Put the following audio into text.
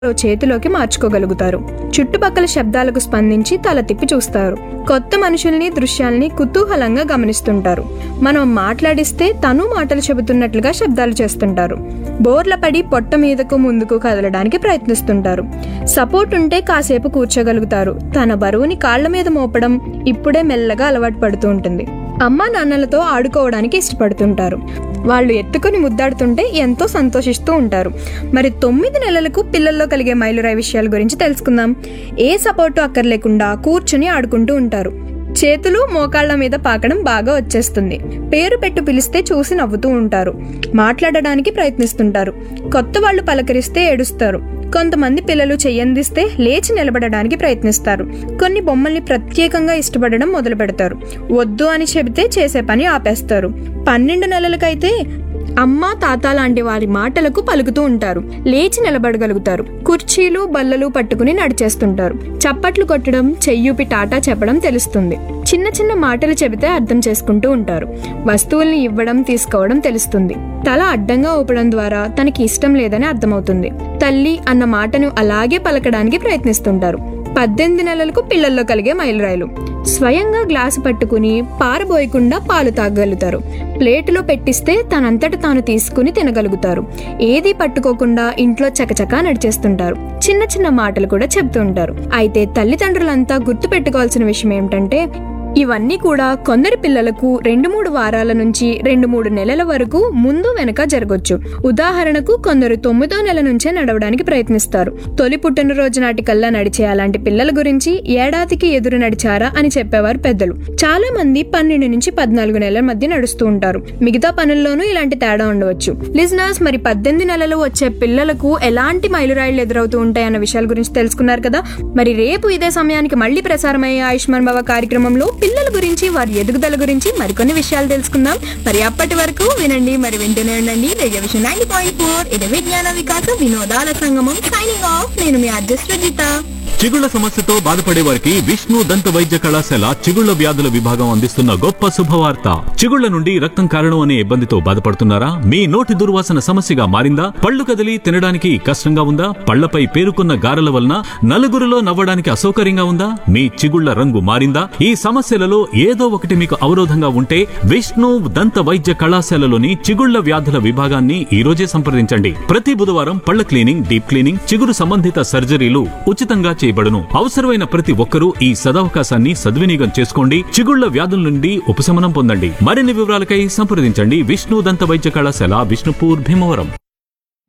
చేతిలోకి మార్చుకోగలుగుతారు చుట్టుపక్కల శబ్దాలకు స్పందించి తల తిప్పి చూస్తారు కొత్త మనుషుల్ని దృశ్యాల్ని కుతూహలంగా గమనిస్తుంటారు మనం మాట్లాడిస్తే తను మాటలు చెబుతున్నట్లుగా శబ్దాలు చేస్తుంటారు బోర్ల పడి పొట్ట మీదకు ముందుకు కదలడానికి ప్రయత్నిస్తుంటారు సపోర్ట్ ఉంటే కాసేపు కూర్చోగలుగుతారు తన బరువుని కాళ్ల మీద మోపడం ఇప్పుడే మెల్లగా అలవాటు పడుతూ ఉంటుంది అమ్మా నాన్నలతో ఆడుకోవడానికి ఇష్టపడుతుంటారు వాళ్ళు ఎత్తుకొని ముద్దాడుతుంటే ఎంతో సంతోషిస్తూ ఉంటారు మరి తొమ్మిది నెలలకు పిల్లల్లో కలిగే మైలురాయి విషయాల గురించి తెలుసుకుందాం ఏ సపోర్టు అక్కర్లేకుండా కూర్చుని ఆడుకుంటూ ఉంటారు చేతులు మోకాళ్ల మీద పాకడం బాగా వచ్చేస్తుంది పేరు పెట్టు పిలిస్తే చూసి నవ్వుతూ ఉంటారు మాట్లాడడానికి ప్రయత్నిస్తుంటారు కొత్త వాళ్ళు పలకరిస్తే ఏడుస్తారు కొంతమంది పిల్లలు చెయ్యందిస్తే లేచి నిలబడడానికి ప్రయత్నిస్తారు కొన్ని బొమ్మల్ని ప్రత్యేకంగా ఇష్టపడడం మొదలు పెడతారు వద్దు అని చెబితే చేసే పని ఆపేస్తారు పన్నెండు నెలలకైతే అమ్మ తాత లాంటి వారి మాటలకు పలుకుతూ ఉంటారు లేచి నిలబడగలుగుతారు కుర్చీలు బల్లలు పట్టుకుని నడిచేస్తుంటారు చప్పట్లు కొట్టడం చెయ్యూపి టాటా చెప్పడం తెలుస్తుంది చిన్న చిన్న మాటలు చెబితే అర్థం చేసుకుంటూ ఉంటారు వస్తువుల్ని ఇవ్వడం తీసుకోవడం తెలుస్తుంది తల అడ్డంగా ఊపడం ద్వారా తనకి ఇష్టం లేదని అర్థమవుతుంది తల్లి అన్న మాటను అలాగే పలకడానికి ప్రయత్నిస్తుంటారు పద్దెనిమిది నెలలకు పిల్లల్లో కలిగే మైలురాయిలు స్వయంగా గ్లాసు పట్టుకుని పారబోయకుండా పాలు తాగలుగుతారు ప్లేటులో పెట్టిస్తే తనంతట తాను తీసుకుని తినగలుగుతారు ఏది పట్టుకోకుండా ఇంట్లో చకచకా నడిచేస్తుంటారు చిన్న చిన్న మాటలు కూడా చెబుతూ ఉంటారు అయితే తల్లిదండ్రులంతా గుర్తు పెట్టుకోవాల్సిన విషయం ఏమిటంటే ఇవన్నీ కూడా కొందరి పిల్లలకు రెండు మూడు వారాల నుంచి రెండు మూడు నెలల వరకు ముందు వెనక జరగొచ్చు ఉదాహరణకు కొందరు తొమ్మిదో నెల నుంచే నడవడానికి ప్రయత్నిస్తారు తొలి పుట్టినరోజు నాటికల్లా నడిచే అలాంటి పిల్లల గురించి ఏడాదికి ఎదురు నడిచారా అని చెప్పేవారు పెద్దలు చాలా మంది పన్నెండు నుంచి పద్నాలుగు నెలల మధ్య నడుస్తూ ఉంటారు మిగతా పనుల్లోనూ ఇలాంటి తేడా ఉండవచ్చు లిజనర్స్ మరి పద్దెనిమిది నెలలు వచ్చే పిల్లలకు ఎలాంటి మైలురాయిలు ఎదురవుతూ ఉంటాయన్న విషయాల గురించి తెలుసుకున్నారు కదా మరి రేపు ఇదే సమయానికి మళ్ళీ ప్రసారమయ్యే ఆయుష్మాన్ భవ కార్యక్రమంలో పిల్లల గురించి వారి ఎదుగుదల గురించి మరికొన్ని విషయాలు తెలుసుకుందాం మరి అప్పటి వరకు వినండి మరి వింటూనే ఉండండి రేడియో విషయం నైన్టీ పాయింట్ ఫోర్ ఇది విజ్ఞాన వికాస వినోదాల సంగమం సైనింగ్ ఆఫ్ నేను మీ అడ్జస్ట్ రుజిత చిగుళ్ల సమస్యతో బాధపడే వారికి విష్ణు దంత వైద్య కళాశాల చిగుళ్ల వ్యాధుల విభాగం అందిస్తున్న గొప్ప శుభవార్త చిగుళ్ల నుండి రక్తం కారణం అనే ఇబ్బందితో బాధపడుతున్నారా మీ నోటి దుర్వాసన సమస్యగా మారిందా పళ్ళు కదిలి తినడానికి కష్టంగా ఉందా పళ్లపై పేరుకున్న గారెల వలన నలుగురిలో నవ్వడానికి అసౌకర్యంగా ఉందా మీ చిగుళ్ల రంగు మారిందా ఈ సమస్యలలో ఏదో ఒకటి మీకు అవరోధంగా ఉంటే విష్ణు దంత వైద్య కళాశాలలోని చిగుళ్ల వ్యాధుల విభాగాన్ని ఈ రోజే సంప్రదించండి ప్రతి బుధవారం పళ్ల క్లీనింగ్ డీప్ క్లీనింగ్ చిగురు సంబంధిత సర్జరీలు ఉచితంగా చేయబడును అవసరమైన ప్రతి ఒక్కరూ ఈ సదవకాశాన్ని సద్వినియోగం చేసుకోండి చిగుళ్ల వ్యాధుల నుండి ఉపశమనం పొందండి మరిన్ని వివరాలకై సంప్రదించండి విష్ణు దంత వైద్య కళాశాల విష్ణుపూర్ భీమవరం